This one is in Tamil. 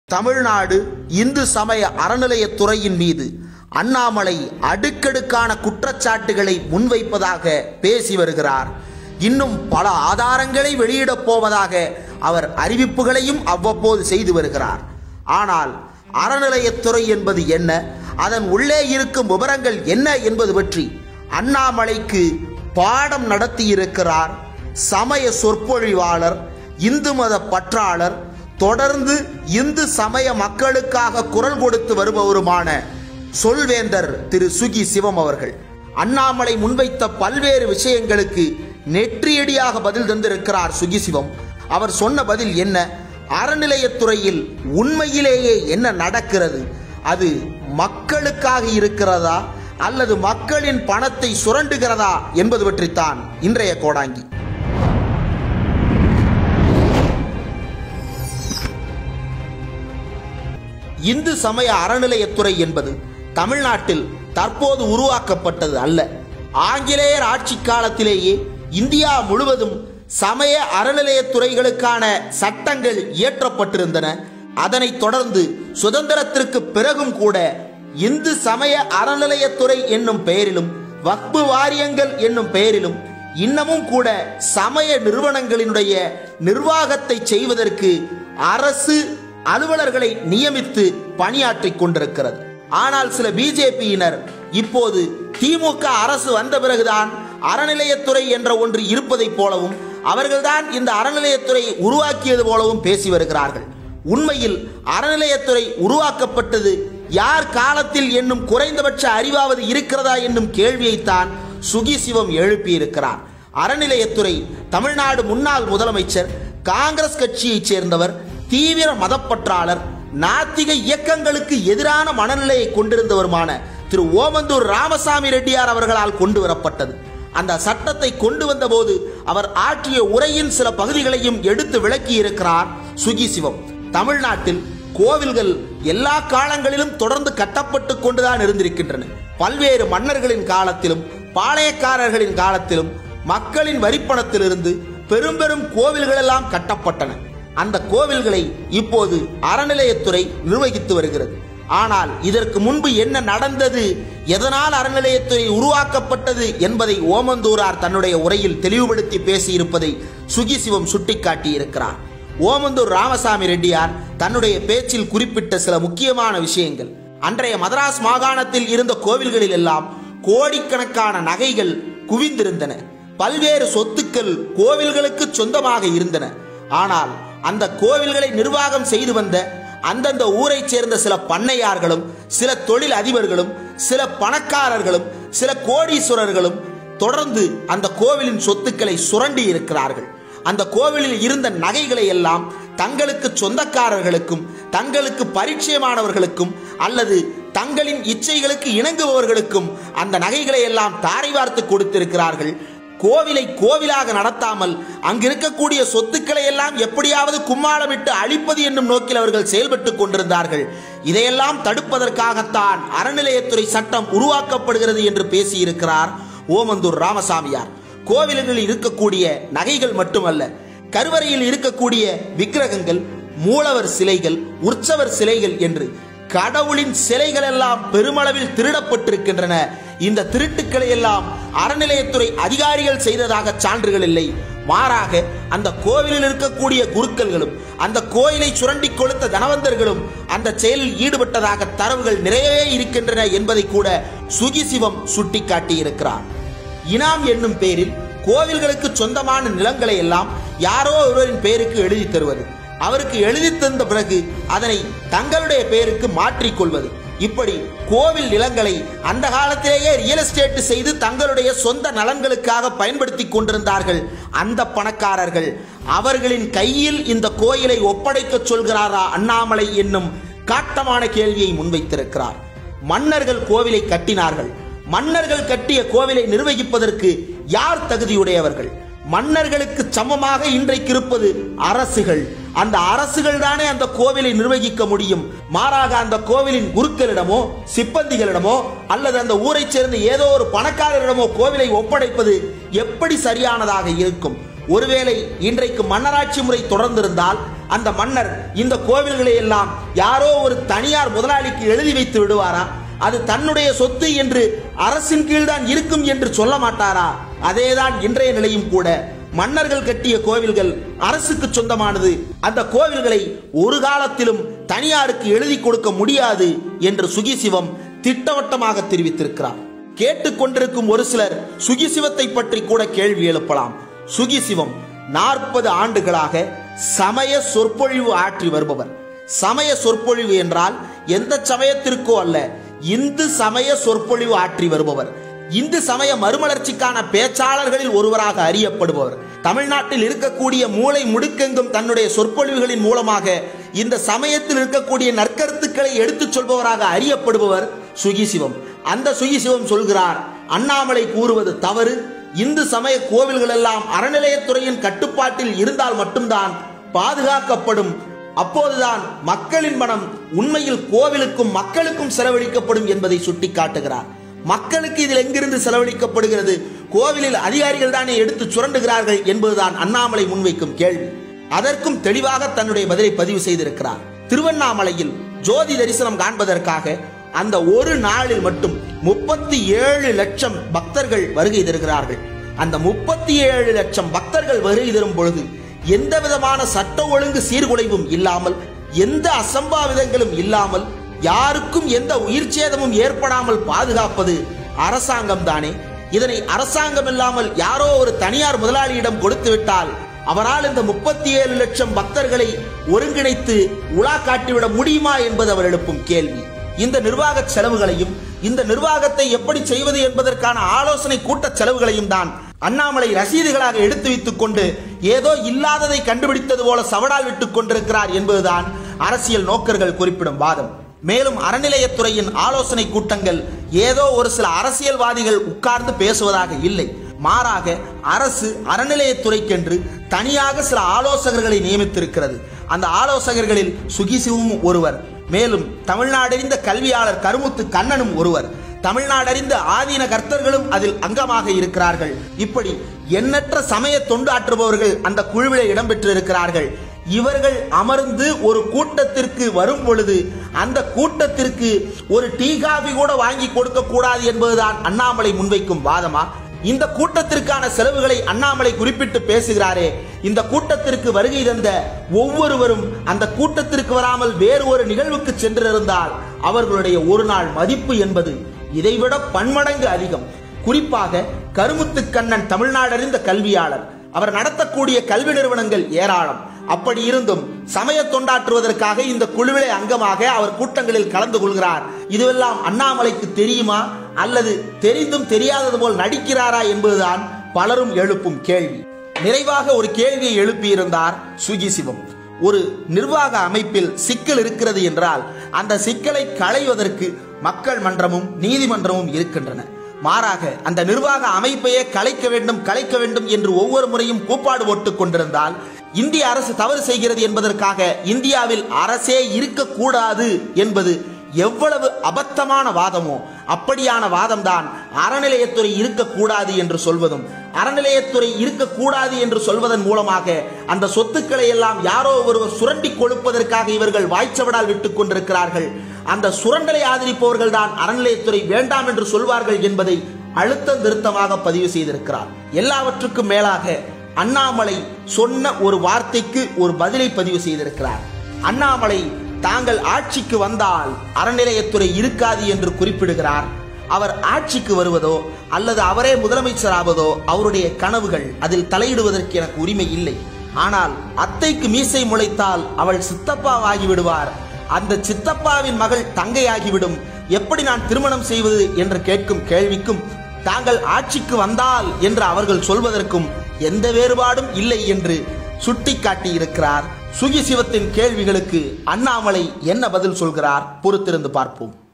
தமிழ்நாடு இந்து சமய அறநிலையத்துறையின் மீது அண்ணாமலை அடுக்கடுக்கான குற்றச்சாட்டுகளை முன்வைப்பதாக பேசி வருகிறார் இன்னும் பல ஆதாரங்களை வெளியிடப் போவதாக அவர் அறிவிப்புகளையும் அவ்வப்போது செய்து வருகிறார் ஆனால் அறநிலையத்துறை என்பது என்ன அதன் உள்ளே இருக்கும் விவரங்கள் என்ன என்பது பற்றி அண்ணாமலைக்கு பாடம் நடத்தியிருக்கிறார் சமய சொற்பொழிவாளர் இந்து மத பற்றாளர் தொடர்ந்து இந்து சமய மக்களுக்காக குரல் கொடுத்து வருபவருமான சொல்வேந்தர் திரு சுகி சிவம் அவர்கள் அண்ணாமலை முன்வைத்த பல்வேறு விஷயங்களுக்கு நெற்றியடியாக பதில் தந்திருக்கிறார் சுகி சிவம் அவர் சொன்ன பதில் என்ன அறநிலையத்துறையில் உண்மையிலேயே என்ன நடக்கிறது அது மக்களுக்காக இருக்கிறதா அல்லது மக்களின் பணத்தை சுரண்டுகிறதா என்பது பற்றித்தான் இன்றைய கோடாங்கி இந்து சமய அறநிலையத்துறை என்பது தமிழ்நாட்டில் தற்போது உருவாக்கப்பட்டது அல்ல ஆங்கிலேயர் ஆட்சி காலத்திலேயே இந்தியா முழுவதும் சமய அறநிலையத்துறைகளுக்கான சட்டங்கள் இயற்றப்பட்டிருந்தன அதனைத் தொடர்ந்து சுதந்திரத்திற்கு பிறகும் கூட இந்து சமய அறநிலையத்துறை என்னும் பெயரிலும் வக்பு வாரியங்கள் என்னும் பெயரிலும் இன்னமும் கூட சமய நிறுவனங்களினுடைய நிர்வாகத்தை செய்வதற்கு அரசு அலுவலர்களை நியமித்து பணியாற்றிக் கொண்டிருக்கிறது ஆனால் சில பிஜேபியினர் இப்போது திமுக அரசு வந்த பிறகுதான் அறநிலையத்துறை என்ற ஒன்று இருப்பதைப் போலவும் அவர்கள்தான் இந்த அறநிலையத்துறை உருவாக்கியது போலவும் பேசி வருகிறார்கள் உண்மையில் அறநிலையத்துறை உருவாக்கப்பட்டது யார் காலத்தில் என்னும் குறைந்தபட்ச அறிவாவது இருக்கிறதா என்னும் கேள்வியைத்தான் சுகி சிவம் எழுப்பியிருக்கிறார் அறநிலையத்துறை தமிழ்நாடு முன்னாள் முதலமைச்சர் காங்கிரஸ் கட்சியைச் சேர்ந்தவர் தீவிர மதப்பற்றாளர் நாத்திக இயக்கங்களுக்கு எதிரான மனநிலையை கொண்டிருந்தவருமான திரு ஓமந்தூர் ராமசாமி ரெட்டியார் அவர்களால் கொண்டு வரப்பட்டது அந்த சட்டத்தை கொண்டு வந்தபோது அவர் ஆற்றிய உரையின் சில பகுதிகளையும் எடுத்து விளக்கி இருக்கிறார் சுகி சிவம் தமிழ்நாட்டில் கோவில்கள் எல்லா காலங்களிலும் தொடர்ந்து கட்டப்பட்டு கொண்டுதான் இருந்திருக்கின்றன பல்வேறு மன்னர்களின் காலத்திலும் பாளையக்காரர்களின் காலத்திலும் மக்களின் வரிப்பணத்திலிருந்து பெரும் பெரும் கோவில்கள் எல்லாம் கட்டப்பட்டன அந்த கோவில்களை இப்போது அறநிலையத்துறை நிர்வகித்து வருகிறது ஆனால் இதற்கு முன்பு என்ன நடந்தது எதனால் அறநிலையத்துறை உருவாக்கப்பட்டது என்பதை ஓமந்தூரார் தன்னுடைய உரையில் தெளிவுபடுத்தி பேசியிருப்பதை சுகி சிவம் சுட்டிக்காட்டியிருக்கிறார் ஓமந்தூர் ராமசாமி ரெட்டியார் தன்னுடைய பேச்சில் குறிப்பிட்ட சில முக்கியமான விஷயங்கள் அன்றைய மதராஸ் மாகாணத்தில் இருந்த கோவில்களில் எல்லாம் கோடிக்கணக்கான நகைகள் குவிந்திருந்தன பல்வேறு சொத்துக்கள் கோவில்களுக்கு சொந்தமாக இருந்தன ஆனால் அந்த கோவில்களை நிர்வாகம் செய்து வந்த அந்தந்த ஊரைச் சேர்ந்த சில பண்ணையார்களும் சில தொழில் அதிபர்களும் சில பணக்காரர்களும் சில கோடீஸ்வரர்களும் தொடர்ந்து அந்த கோவிலின் சொத்துக்களை சுரண்டி இருக்கிறார்கள் அந்த கோவிலில் இருந்த நகைகளை எல்லாம் தங்களுக்கு சொந்தக்காரர்களுக்கும் தங்களுக்கு பரிச்சயமானவர்களுக்கும் அல்லது தங்களின் இச்சைகளுக்கு இணங்குபவர்களுக்கும் அந்த நகைகளை எல்லாம் தாரை வார்த்து கொடுத்திருக்கிறார்கள் கோவிலை கோவிலாக நடத்தாமல் அங்கு இருக்கக்கூடிய சொத்துக்களை எல்லாம் எப்படியாவது கும்மாளமிட்டு அழிப்பது என்னும் நோக்கில் அவர்கள் செயல்பட்டு கொண்டிருந்தார்கள் இதையெல்லாம் தடுப்பதற்காகத்தான் அறநிலையத்துறை சட்டம் உருவாக்கப்படுகிறது என்று பேசியிருக்கிறார் ஓமந்தூர் ராமசாமியார் கோவில்களில் இருக்கக்கூடிய நகைகள் மட்டுமல்ல கருவறையில் இருக்கக்கூடிய விக்கிரகங்கள் மூலவர் சிலைகள் உற்சவர் சிலைகள் என்று கடவுளின் சிலைகள் எல்லாம் பெருமளவில் திருடப்பட்டிருக்கின்றன இந்த திருட்டுக்களை எல்லாம் அறநிலையத்துறை அதிகாரிகள் செய்ததாக சான்றுகள் இல்லை மாறாக அந்த கோவிலில் இருக்கக்கூடிய குருக்கள்களும் அந்த கோயிலை சுரண்டி கொளுத்த தனவந்தர்களும் அந்த செயலில் ஈடுபட்டதாக தரவுகள் நிறையவே இருக்கின்றன என்பதை கூட சுகி சிவம் சுட்டிக்காட்டியிருக்கிறார் இனாம் என்னும் பேரில் கோவில்களுக்கு சொந்தமான நிலங்களை எல்லாம் யாரோ ஒருவரின் பெயருக்கு எழுதி தருவது அவருக்கு எழுதி தந்த பிறகு அதனை தங்களுடைய பெயருக்கு மாற்றிக்கொள்வது இப்படி கோவில் நிலங்களை அந்த காலத்திலேயே ரியல் எஸ்டேட் செய்து தங்களுடைய சொந்த நலன்களுக்காக பயன்படுத்தி கொண்டிருந்தார்கள் அந்த பணக்காரர்கள் அவர்களின் கையில் இந்த கோயிலை ஒப்படைக்க சொல்கிறாரா அண்ணாமலை என்னும் காட்டமான கேள்வியை முன்வைத்திருக்கிறார் மன்னர்கள் கோவிலை கட்டினார்கள் மன்னர்கள் கட்டிய கோவிலை நிர்வகிப்பதற்கு யார் தகுதியுடையவர்கள் மன்னர்களுக்கு சமமாக இன்றைக்கு இருப்பது அரசுகள் அந்த அரசுகள் தானே அந்த கோவிலை நிர்வகிக்க முடியும் மாறாக அந்த கோவிலின் குருக்களிடமோ சிப்பந்திகளிடமோ அல்லது அந்த ஊரைச் சேர்ந்த ஏதோ ஒரு பணக்காரரிடமோ கோவிலை ஒப்படைப்பது எப்படி சரியானதாக இருக்கும் ஒருவேளை இன்றைக்கு மன்னராட்சி முறை தொடர்ந்திருந்தால் அந்த மன்னர் இந்த கோவில்களை எல்லாம் யாரோ ஒரு தனியார் முதலாளிக்கு எழுதி வைத்து விடுவாரா அது தன்னுடைய சொத்து என்று அரசின் கீழ்தான் இருக்கும் என்று சொல்ல மாட்டாரா அதேதான் இன்றைய நிலையும் கூட மன்னர்கள் கட்டிய கோவில்கள் அரசுக்கு சொந்தமானது அந்த கோவில்களை ஒரு காலத்திலும் தனியாருக்கு எழுதி கொடுக்க முடியாது என்று சுகிசிவம் திட்டவட்டமாக தெரிவித்திருக்கிறார் கேட்டுக்கொண்டிருக்கும் ஒரு சிலர் சுகிசிவத்தை பற்றி கூட கேள்வி எழுப்பலாம் சுகிசிவம் நாற்பது ஆண்டுகளாக சமய சொற்பொழிவு ஆற்றி வருபவர் சமய சொற்பொழிவு என்றால் எந்த சமயத்திற்கோ அல்ல இந்து சமய சொற்பொழிவு ஆற்றி வருபவர் இந்து சமய மறுமலர்ச்சிக்கான பேச்சாளர்களில் ஒருவராக அறியப்படுபவர் தமிழ்நாட்டில் இருக்கக்கூடிய மூளை முடுக்கெங்கும் தன்னுடைய சொற்பொழிவுகளின் மூலமாக இந்த சமயத்தில் இருக்கக்கூடிய நற்கருத்துக்களை எடுத்துச் சொல்பவராக அறியப்படுபவர் சுகிசிவம் அந்த சுகிசிவம் சொல்கிறார் அண்ணாமலை கூறுவது தவறு இந்து சமய கோவில்கள் எல்லாம் அறநிலையத்துறையின் கட்டுப்பாட்டில் இருந்தால் மட்டும்தான் பாதுகாக்கப்படும் அப்போதுதான் மக்களின் மனம் உண்மையில் கோவிலுக்கும் மக்களுக்கும் செலவழிக்கப்படும் என்பதை சுட்டிக்காட்டுகிறார் மக்களுக்கு இதில் எங்கிருந்து செலவழிக்கப்படுகிறது கோவிலில் அதிகாரிகள் தானே எடுத்து சுரண்டுகிறார்கள் என்பதுதான் அண்ணாமலை முன்வைக்கும் கேள்வி அதற்கும் தெளிவாக தன்னுடைய பதிலை பதிவு செய்திருக்கிறார் திருவண்ணாமலையில் ஜோதி தரிசனம் காண்பதற்காக அந்த ஒரு நாளில் மட்டும் முப்பத்தி ஏழு லட்சம் பக்தர்கள் வருகை தருகிறார்கள் அந்த முப்பத்தி ஏழு லட்சம் பக்தர்கள் வருகை தரும் பொழுது எந்த விதமான சட்ட ஒழுங்கு சீர்குலைவும் இல்லாமல் எந்த அசம்பாவிதங்களும் இல்லாமல் யாருக்கும் எந்த உயிர் சேதமும் ஏற்படாமல் பாதுகாப்பது அரசாங்கம் தானே இதனை அரசாங்கம் இல்லாமல் யாரோ ஒரு தனியார் முதலாளியிடம் கொடுத்து விட்டால் அவரால் இந்த முப்பத்தி ஏழு லட்சம் பக்தர்களை ஒருங்கிணைத்து உலா காட்டிவிட முடியுமா என்பது அவர் எழுப்பும் கேள்வி இந்த நிர்வாக செலவுகளையும் இந்த நிர்வாகத்தை எப்படி செய்வது என்பதற்கான ஆலோசனை கூட்ட செலவுகளையும் தான் அண்ணாமலை ரசீதுகளாக எடுத்து வைத்துக் கொண்டு ஏதோ இல்லாததை கண்டுபிடித்தது போல சவடால் விட்டுக் கொண்டிருக்கிறார் என்பதுதான் அரசியல் நோக்கர்கள் குறிப்பிடும் வாதம் மேலும் அறநிலையத்துறையின் ஆலோசனை கூட்டங்கள் ஏதோ ஒரு சில அரசியல்வாதிகள் உட்கார்ந்து பேசுவதாக இல்லை மாறாக அரசு அறநிலையத்துறைக்கென்று தனியாக சில ஆலோசகர்களை நியமித்திருக்கிறது அந்த ஆலோசகர்களில் சுகிசிவும் ஒருவர் மேலும் தமிழ்நாடறிந்த கல்வியாளர் கருமுத்து கண்ணனும் ஒருவர் தமிழ்நாடறிந்த ஆதீன கர்த்தர்களும் அதில் அங்கமாக இருக்கிறார்கள் இப்படி எண்ணற்ற சமய தொண்டாற்றுபவர்கள் அந்த குழுவிலே இடம்பெற்றிருக்கிறார்கள் இவர்கள் அமர்ந்து ஒரு கூட்டத்திற்கு வரும் பொழுது அந்த கூட்டத்திற்கு ஒரு டீ காபி கூட வாங்கி கொடுக்க கூடாது என்பதுதான் அண்ணாமலை முன்வைக்கும் வாதமா இந்த கூட்டத்திற்கான செலவுகளை அண்ணாமலை குறிப்பிட்டு பேசுகிறாரே இந்த கூட்டத்திற்கு வருகை தந்த ஒவ்வொருவரும் அந்த கூட்டத்திற்கு வராமல் வேறு ஒரு நிகழ்வுக்கு சென்றிருந்தால் அவர்களுடைய ஒரு நாள் மதிப்பு என்பது இதைவிட பன்மடங்கு அதிகம் குறிப்பாக கருமுத்து கண்ணன் தமிழ்நாடறிந்த கல்வியாளர் அவர் நடத்தக்கூடிய கல்வி நிறுவனங்கள் ஏராளம் அப்படி இருந்தும் சமய தொண்டாற்றுவதற்காக இந்த குழுவிலே அங்கமாக அவர் கூட்டங்களில் கலந்து கொள்கிறார் இதுவெல்லாம் அண்ணாமலைக்கு தெரியுமா அல்லது தெரிந்தும் தெரியாதது போல் நடிக்கிறாரா என்பதுதான் பலரும் எழுப்பும் கேள்வி நிறைவாக ஒரு கேள்வியை எழுப்பியிருந்தார் சுகி சிவம் ஒரு நிர்வாக அமைப்பில் சிக்கல் இருக்கிறது என்றால் அந்த சிக்கலை களைவதற்கு மக்கள் மன்றமும் நீதிமன்றமும் இருக்கின்றன மாறாக அந்த நிர்வாக அமைப்பையே கலைக்க வேண்டும் கலைக்க வேண்டும் என்று ஒவ்வொரு முறையும் கூப்பாடு போட்டுக் கொண்டிருந்தால் இந்திய அரசு தவறு செய்கிறது என்பதற்காக இந்தியாவில் அரசே இருக்கக்கூடாது என்பது எவ்வளவு அபத்தமான வாதமோ அப்படியான வாதம்தான் அறநிலையத்துறை இருக்கக்கூடாது என்று சொல்வதும் அறநிலையத்துறை இருக்கக்கூடாது என்று சொல்வதன் மூலமாக அந்த சொத்துக்களை எல்லாம் யாரோ ஒருவர் சுரண்டி கொடுப்பதற்காக இவர்கள் வாய்ச்சவடால் விட்டுக் கொண்டிருக்கிறார்கள் அந்த சுரண்டலை ஆதரிப்பவர்கள் தான் அறநிலையத்துறை வேண்டாம் என்று சொல்வார்கள் என்பதை அழுத்த திருத்தமாக பதிவு செய்திருக்கிறார் எல்லாவற்றுக்கும் மேலாக அண்ணாமலை சொன்ன ஒரு வார்த்தைக்கு ஒரு பதிலை பதிவு செய்திருக்கிறார் அண்ணாமலை தாங்கள் ஆட்சிக்கு வந்தால் அறநிலையத்துறை இருக்காது என்று குறிப்பிடுகிறார் அவர் ஆட்சிக்கு வருவதோ அல்லது அவரே முதலமைச்சராவதோ அவருடைய கனவுகள் அதில் தலையிடுவதற்கு எனக்கு உரிமை இல்லை ஆனால் அத்தைக்கு மீசை முளைத்தால் அவள் சித்தப்பாவாகி விடுவார் அந்த சித்தப்பாவின் மகள் தங்கையாகிவிடும் எப்படி நான் திருமணம் செய்வது என்று கேட்கும் கேள்விக்கும் தாங்கள் ஆட்சிக்கு வந்தால் என்று அவர்கள் சொல்வதற்கும் எந்த வேறுபாடும் இல்லை என்று சுட்டிக்காட்டியிருக்கிறார் சுகி சிவத்தின் கேள்விகளுக்கு அண்ணாமலை என்ன பதில் சொல்கிறார் பொறுத்திருந்து பார்ப்போம்